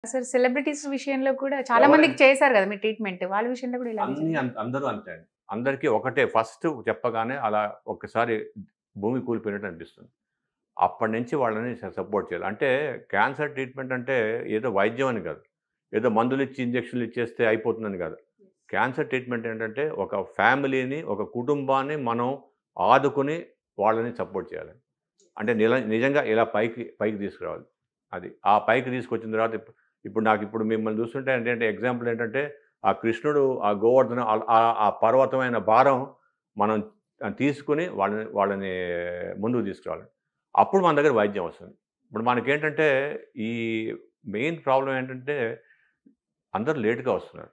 sir celebrities విషయంలో కూడా చాలా ఎవరు- మందికి చేశారు కదా మీ ట్రీట్మెంట్ వాళ్ళ విషయంలో కూడా ఇలా అన్ని అం- అందరూ అంతే అండి అందరికీ ఒకటే ఫస్ట్ చెప్పగానే అలా ఒక్కసారి భూమి కూలిపోయినట్టు అనిపిస్తుంది అప్పటి నుంచి వాళ్ళని సపోర్ట్ చేయాలి అంటే క్యాన్సర్ ట్రీట్మెంట్ అంటే ఏదో వైద్యం అని కాదు ఏదో మందులు ఇచ్చి ఇంజక్షన్లు ఇచ్చేస్తే అయిపోతుందని కాదు క్యాన్సర్ ట్రీట్మెంట్ ఏంటంటే ఒక ఫ్యామిలీని ఒక కుటుంబాన్ని మనం ఆదుకుని వాళ్ళని సపోర్ట్ చేయాలి అంటే నిల నిజంగా ఇలా పైకి పైకి తీసుకురావాలి అది ఆ పైకి తీసుకొచ్చిన తర్వాత ఇప్పు- ఇప్పుడు నాకు ఇప్పుడు మిమ్మల్ని చూస్తుంటే ఏంటంటే ఎగ్జాంపుల్ ఏంటంటే ఆ కృష్ణుడు ఆ గోవర్ధన ఆ- ఆ- ఆ పర్వతమైన భారం మనం తీసుకుని వాళ్ళని వాళ్ళని ముందుకు తీసుకురావాలి అప్పుడు మన దగ్గర వైద్యం వస్తుంది ఇప్పుడు మనకేంటంటే ఈ మెయిన్ ప్రాబ్లం ఏంటంటే అందరూ లేటుగా వస్తున్నారు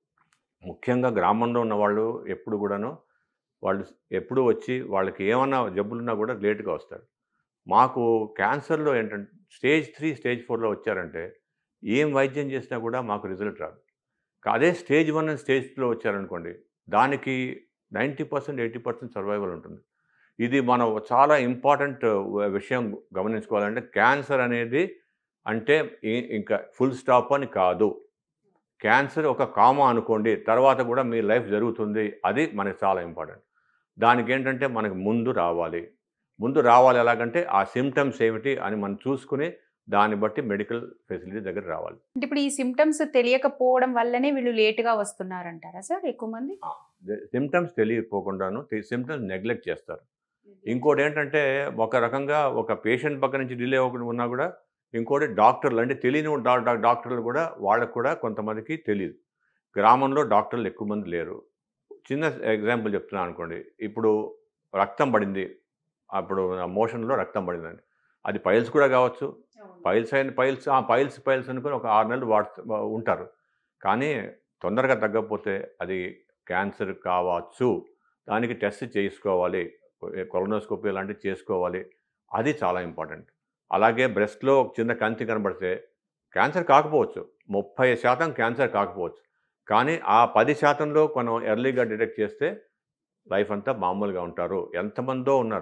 ముఖ్యంగా గ్రామంలో ఉన్న వాళ్ళు ఎప్పుడు కూడాను వాళ్ళు ఎప్పుడు వచ్చి వాళ్ళకి ఏమన్నా జబ్బులున్నా కూడా లేటుగా వస్తారు మాకు క్యాన్సర్లో ఏంటంటే స్టేజ్ త్రీ స్టేజ్ ఫోర్లో వచ్చారంటే ఏం వైద్యం చేసినా కూడా మాకు రిజల్ట్ రాదు అదే స్టేజ్ వన్ అండ్ స్టేజ్ టూలో వచ్చారనుకోండి దానికి ninety percent eighty percent survival ఉంటుంది ఇది మనం చాలా ఇంపార్టెంట్ విషయం గమనించుకోవాలంటే క్యాన్సర్ అనేది అంటే ఈ- ఇంకా ఫుల్ స్టాప్ అని కాదు క్యాన్సర్ ఒక కామా అనుకోండి తర్వాత కూడా మీ లైఫ్ జరుగుతుంది అది మనకి చాలా ఇంపార్టెంట్ దానికి ఏంటంటే మనకు ముందు రావాలి ముందు రావాలి ఎలాగంటే ఆ సిమ్టమ్స్ ఏమిటి అని మనం చూసుకుని దాన్ని బట్టి మెడికల్ ఫెసిలిటీ దగ్గర రావాలి అంటే ఇప్పుడు ఈ సిమ్టమ్స్ తెలియకపోవడం వల్లనే వీళ్ళు లేటుగా వస్తున్నారంటారా సార్ ఎక్కువ మంది సిమ్టమ్స్ తెలియకపోకుండాను సిమ్టమ్స్ నెగ్లెక్ట్ చేస్తారు ఇంకోటి ఏంటంటే ఒక రకంగా ఒక పేషెంట్ పక్క నుంచి డిలే అవ్వకుండా ఉన్నా కూడా ఇంకోటి డాక్టర్లు అంటే తెలియని డా- డా- డాక్టర్లు కూడా వాళ్ళకు కూడా కొంతమందికి తెలియదు గ్రామంలో డాక్టర్లు ఎక్కువ మంది లేరు చిన్న ఎగ్జాంపుల్ చెప్తున్నాను అనుకోండి ఇప్పుడు రక్తం పడింది అప్పుడు మోషన్లో రక్తం పడిందండి అది పైల్స్ కూడా కావచ్చు పైల్స్ అయిన పైల్స్ ఆ పైల్స్ పైల్స్ అనుకుని ఒక ఆరు నెలలు వాడు ఉంటారు కానీ తొందరగా తగ్గకపోతే అది క్యాన్సర్ కావచ్చు దానికి టెస్ట్ చేసుకోవాలి కొలనోస్కోపీ లాంటివి చేసుకోవాలి అది చాలా ఇంపార్టెంట్ అలాగే బ్రెస్ట్లో ఒక చిన్న కంతి కనబడితే క్యాన్సర్ కాకపోవచ్చు ముప్పై శాతం క్యాన్సర్ కాకపోవచ్చు కానీ ఆ పది శాతంలో మనం ఎర్లీగా డిటెక్ట్ చేస్తే లైఫ్ అంతా మామూలుగా ఉంటారు ఎంతమందో ఉన్నారు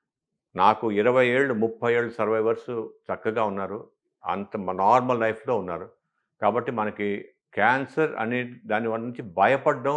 నాకు ఇరవై ఏళ్ళు ముప్పై ఏళ్ళు సర్వైవర్స్ చక్కగా ఉన్నారు అంత నార్మల్ లైఫ్లో ఉన్నారు కాబట్టి మనకి క్యాన్సర్ అనే దాని వల్ల నుంచి భయపడడం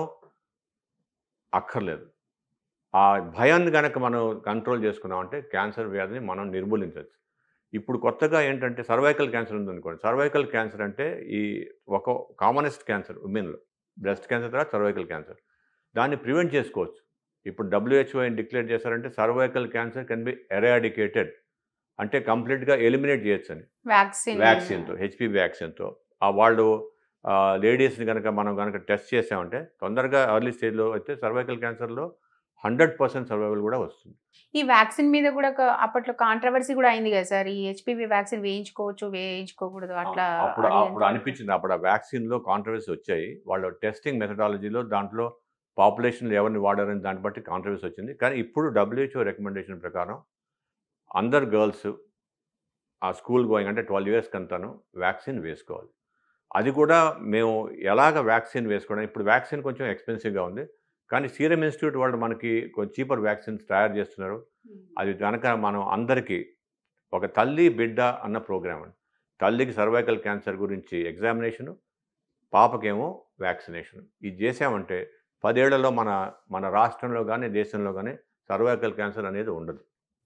అక్కర్లేదు ఆ భయాన్ని కనుక మనం కంట్రోల్ చేసుకున్నామంటే క్యాన్సర్ వ్యాధిని మనం నిర్మూలించవచ్చు ఇప్పుడు కొత్తగా ఏంటంటే సర్వైకల్ క్యాన్సర్ ఉందనుకోండి సర్వైకల్ క్యాన్సర్ అంటే ఈ ఒక కామనెస్ట్ క్యాన్సర్ ఉమెన్లో బ్రెస్ట్ క్యాన్సర్ తర్వాత సర్వైకల్ క్యాన్సర్ దాన్ని ప్రివెంట్ చేసుకోవచ్చు ఇప్పుడు డబ్ల్యూహెచ్ఓ ఏం డిక్లేర్ చేశారంటే cervical cancer can be eradicated అంటే కంప్లీట్గా ఎలిమినేట్ చేయొచ్చు అని వ్యాక్సిన్ వ్యాక్సిన్తో హెచ్పి వ్యాక్సిన్తో ఆ వాళ్ళు లేడీస్ని కనుక మనం కనుక టెస్ట్ చేసామంటే తొందరగా ఎర్లీ స్టేజ్లో అయితే సర్వైకల్ క్యాన్సర్లో హండ్రెడ్ పర్సెంట్ సర్వైవల్ కూడా వస్తుంది ఈ వ్యాక్సిన్ మీద కూడా ఒక అప్పట్లో కాంట్రవర్సీ కూడా అయింది కదా సార్ ఈ హెచ్పివి వ్యాక్సిన్ వేయించుకోవచ్చు వేయించుకోకూడదు అట్లా అప్పుడు అది అప్పుడు ఎంత- అనిపించింది అప్పుడు ఆ వ్యాక్సిన్లో కాంట్రవర్సీ వచ్చాయి వాళ్ళ టెస్టింగ్ మెథడాలజీలో దాంట్లో పాపులేషన్లో ఎవరిని వాడారని దాన్ని బట్టి కాంట్రవర్సీ వచ్చింది కానీ ఇప్పుడు డబ్ల్యూహెచ్ఓ రికమెండేషన్ ప్రకారం అందరు గర్ల్స్ ఆ స్కూల్ గోయింగ్ అంటే ట్వెల్వ్ ఇయర్స్ కంతాను వ్యాక్సిన్ వేసుకోవాలి అది కూడా మేము ఎలాగ వ్యాక్సిన్ వేసుకోవడం ఇప్పుడు వ్యాక్సిన్ కొంచెం ఎక్స్పెన్సివ్గా ఉంది కానీ సీరం ఇన్స్టిట్యూట్ వాళ్ళు మనకి కొంచెం చీపర్ వ్యాక్సిన్స్ తయారు చేస్తున్నారు అది కనుక మనం అందరికీ ఒక తల్లి బిడ్డ అన్న ప్రోగ్రామ్ అండి తల్లికి సర్వైకల్ క్యాన్సర్ గురించి ఎగ్జామినేషను పాపకేమో వ్యాక్సినేషన్ ఇది చేసామంటే పదేళ్లలో మన మన రాష్ట్రంలో కానీ దేశంలో కానీ సర్వైకల్ క్యాన్సర్ అనేది ఉండదు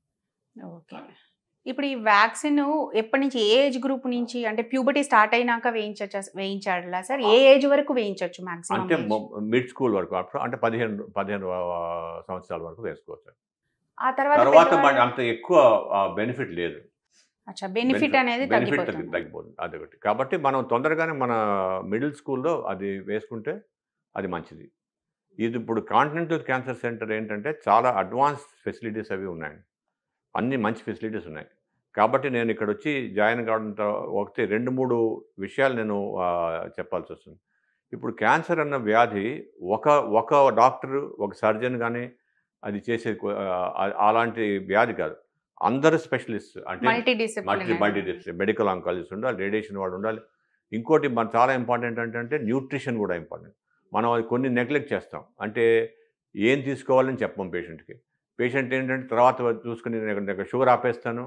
ఓకే ఇప్పుడు ఈ వ్యాక్సిన్ ఎప్పటి నుంచి ఏ ఏజ్ గ్రూప్ నుంచి అంటే ప్యూబర్టీ స్టార్ట్ అయినాక వేయించచ్చా వేయించాలా సార్ ఏ ఏజ్ వరకు వేయించవచ్చు అంటే మాక్సిమం మిడ్ స్కూల్ వరకు అప్పుడు అంటే పదిహేను పదిహేను ఆ, సంవత్సరాల వరకు వేసుకోవచ్చు ఆ తర్వాత తర్వాత పెద్దవాళ్ళు- మరి అంత ఎక్కువ బెనిఫిట్ లేదు అచ్చా బెనిఫిట్ అనేది బెనిఫిట్ తగ్గిపోతుంది తగ్గిపోతుంది అదొకటి కాబట్టి మనం తొందరగానే మన మిడిల్ స్కూల్లో అది వేసుకుంటే అది మంచిది ఇది ఇప్పుడు కాంటినెంటల్ క్యాన్సర్ సెంటర్ ఏంటంటే చాలా అడ్వాన్స్ ఫెసిలిటీస్ అవి ఉన్నాయండి అన్ని మంచి ఫెసిలిటీస్ ఉన్నాయి కాబట్టి నేను ఇక్కడ వచ్చి జాయిన్ కావడం తర్వా- ఒకటి రెండు మూడు విషయాలు నేను ఆ, చెప్పాల్సి వస్తుంది ఇప్పుడు క్యాన్సర్ అన్న వ్యాధి ఒక ఒక డాక్టర్ ఒక సర్జన్ కానీ అది చేసే కో- ఆ, అలాంటి వ్యాధి కాదు అందరు స్పెషలిస్ట్ అంటే multi multi discipline multi district medical oncologist ఉండాలి రేడియేషన్ వాడు ఉండాలి ఇంకోటి మన చాలా ఇంపార్టెంట్ ఏంటంటే న్యూట్రిషన్ కూడా ఇంపార్టెంట్ మనం అది కొన్ని నెగ్లెక్ట్ చేస్తాం అంటే ఏం తీసుకోవాలని చెప్పం పేషెంట్కి పేషెంట్ ఏంటంటే తర్వాత చూసుకుని నేను షుగర్ ఆపేస్తాను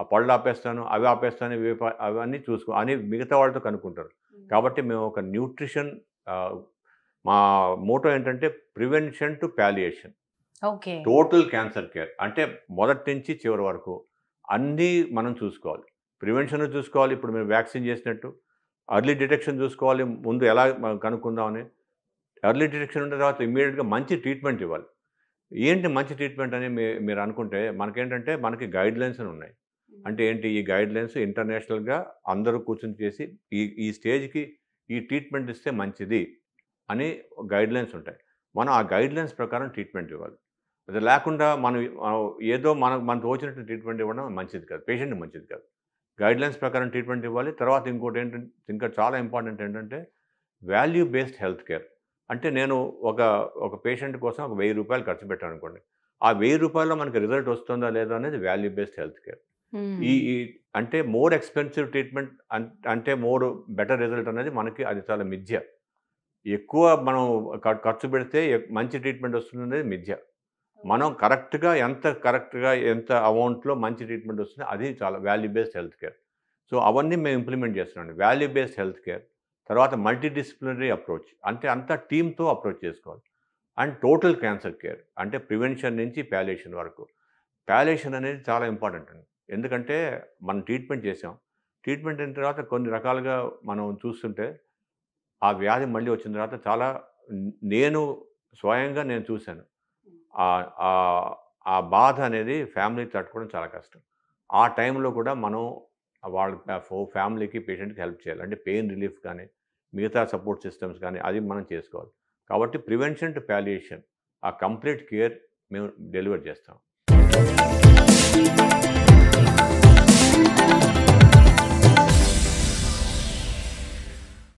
ఆ పళ్ళు ఆపేస్తాను అవి ఆపేస్తాను ఇవి ఆపే- అవన్నీ చూసుకో అని మిగతా వాళ్ళతో కనుక్కుంటారు కాబట్టి మేము ఒక న్యూట్రిషన్ ఆ, మా మోటో ఏంటంటే prevention to palliation okay total cancer care అంటే మొదటి నుంచి చివరి వరకు అన్నీ మనం చూసుకోవాలి ప్రివెన్షన్ చూసుకోవాలి ఇప్పుడు మేము వ్యాక్సిన్ చేసినట్టు అర్లీ డిటెక్షన్ చూసుకోవాలి ముందు ఎలా మనం కనుక్కుందామని ఎర్లీ డిటెక్షన్ ఉన్న తర్వాత ఇమీడియట్గా మంచి ట్రీట్మెంట్ ఇవ్వాలి ఏంటి మంచి ట్రీట్మెంట్ అని మీ- మీరు అనుకుంటే మనకేంటంటే మనకి గైడ్ లైన్స్ అని ఉన్నాయి అంటే ఏంటి ఈ గైడ్ లైన్స్ ఇంటర్నేషనల్గా అందరూ కూర్చొని చేసి ఈ ఈ స్టేజ్కి ఈ ట్రీట్మెంట్ ఇస్తే మంచిది అని గైడ్ లైన్స్ ఉంటాయి మనం ఆ గైడ్ లైన్స్ ప్రకారం ట్రీట్మెంట్ ఇవ్వాలి అది లేకుండా మనం మనం ఏదో మనకు మనకు వచ్చినట్టు ట్రీట్మెంట్ ఇవ్వడం మంచిది కాదు పేషెంట్ మంచిది కాదు గైడ్ లైన్స్ ప్రకారం ట్రీట్మెంట్ ఇవ్వాలి తర్వాత ఇంకోటి ఏంటంటే ఇంకా చాలా ఇంపార్టెంట్ ఏంటంటే వాల్యూ బేస్డ్ హెల్త్ కేర్ అంటే నేను ఒక ఒక పేషెంట్ కోసం ఒక వెయ్యి రూపాయలు ఖర్చు పెట్టాను అనుకోండి ఆ వెయ్యి రూపాయల్లో మనకి రిజల్ట్ వస్తుందా లేదా అనేది వాల్యూ బేస్డ్ హెల్త్ కేర్ ఈ ఈ అంటే మోర్ ఎక్స్పెన్సివ్ ట్రీట్మెంట్ అంటే మోర్ బెటర్ రిజల్ట్ అనేది మనకి అది చాలా మిథ్య ఎక్కువ మనం ఖ- ఖర్చు పెడితే ఎక్- మంచి ట్రీట్మెంట్ వస్తుంది అనేది మిథ్య మనం కరెక్ట్గా ఎంత కరెక్ట్గా ఎంత అమౌంట్లో మంచి ట్రీట్మెంట్ వస్తుంది అది చాలా value based health care so అవన్నీ మేము ఇంప్లిమెంట్ చేస్తున్నాం వాల్యూ బేస్డ్ హెల్త్ కేర్ తర్వాత మల్టీ డిసిప్లినరీ అప్రోచ్ అంటే అంతా టీమ్తో అప్రోచ్ చేసుకోవాలి అండ్ టోటల్ క్యాన్సర్ కేర్ అంటే ప్రివెన్షన్ నుంచి ప్యాలేషన్ వరకు ప్యాలేషన్ అనేది చాలా ఇంపార్టెంట్ అండి ఎందుకంటే మనం ట్రీట్మెంట్ చేసాం ట్రీట్మెంట్ అయిన తర్వాత కొన్ని రకాలుగా మనం చూస్తుంటే ఆ వ్యాధి మళ్ళీ వచ్చిన తర్వాత చాలా నేను స్వయంగా నేను చూశాను ఆ- ఆ- ఆ బాధ అనేది ఫ్యామిలీ తట్టుకోవడం చాలా కష్టం ఆ టైంలో కూడా మనం వాళ్ళ ఫ్యామిలీకి పేషెంట్కి హెల్ప్ చేయాలి అంటే పెయిన్ రిలీఫ్ కానీ మిగతా సపోర్ట్ సిస్టమ్స్ కానీ అది మనం చేసుకోవాలి కాబట్టి ప్రివెన్షన్ టు ప్యాలియేషన్ ఆ కంప్లీట్ కేర్ మేము డెలివర్ చేస్తాం